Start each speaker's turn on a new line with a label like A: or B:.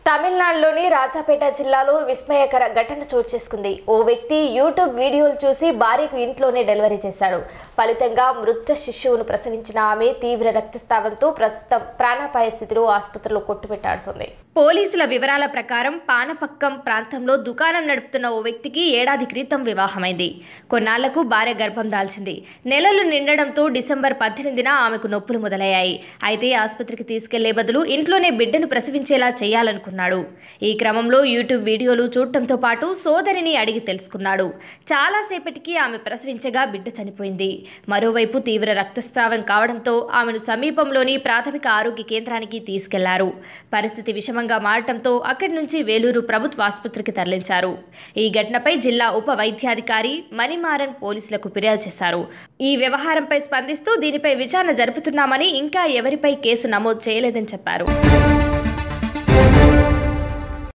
A: తమిళనాడులోని రాజాపేట జిల్లాలో విస్మయకర ఘటన చోటు చేసుకుంది ఓ వ్యక్తి యూట్యూబ్ వీడియోలు చూసి భార్యకు ఇంట్లోనే డెలివరీ చేశాడు ఫలితంగా మృత శిశువును ప్రసవించిన ఆమె తీవ్ర రక్తస్రావంతో ప్రస్తుతం ప్రాణాపాయ స్థితిలో ఆసుపత్రిలో కొట్టుమిట్టాడుతుంది పోలీసుల వివరాల ప్రకారం పానపక్కం ప్రాంతంలో దుకాణం నడుపుతున్న ఓ వ్యక్తికి ఏడాది క్రితం వివాహమైంది కొన్నాళ్లకు భార్య గర్భం దాల్చింది నెలలు నిండడంతో డిసెంబర్ పద్దెనిమిదిన ఆమెకు నొప్పులు మొదలయ్యాయి అయితే ఆసుపత్రికి తీసుకెళ్లే బదులు ఇంట్లోనే బిడ్డను ప్రసవించేలా చేయాలనుకున్నాడు ఈ క్రమంలో యూట్యూబ్ వీడియోలు చూడటంతో పాటు సోదరిని అడిగి తెలుసుకున్నాడు చాలాసేపటికి ఆమె ప్రసవించగా బిడ్డ చనిపోయింది మరోవైపు తీవ్ర రక్తస్రావం కావడంతో ఆమెను సమీపంలోని ప్రాథమిక ఆరోగ్య కేంద్రానికి తీసుకెళ్లారు పరిస్థితి విషమంగా మారటంతో అక్కడి నుంచి వేలూరు ప్రభుత్వ ఆసుపత్రికి తరలించారు ఈ ఘటనపై జిల్లా ఉప వైద్యాధికారి మణిమారన్ పోలీసులకు ఫిర్యాదు చేశారు ఈ వ్యవహారంపై స్పందిస్తూ దీనిపై విచారణ జరుపుతున్నామని ఇంకా ఎవరిపై కేసు నమోదు చేయలేదని చెప్పారు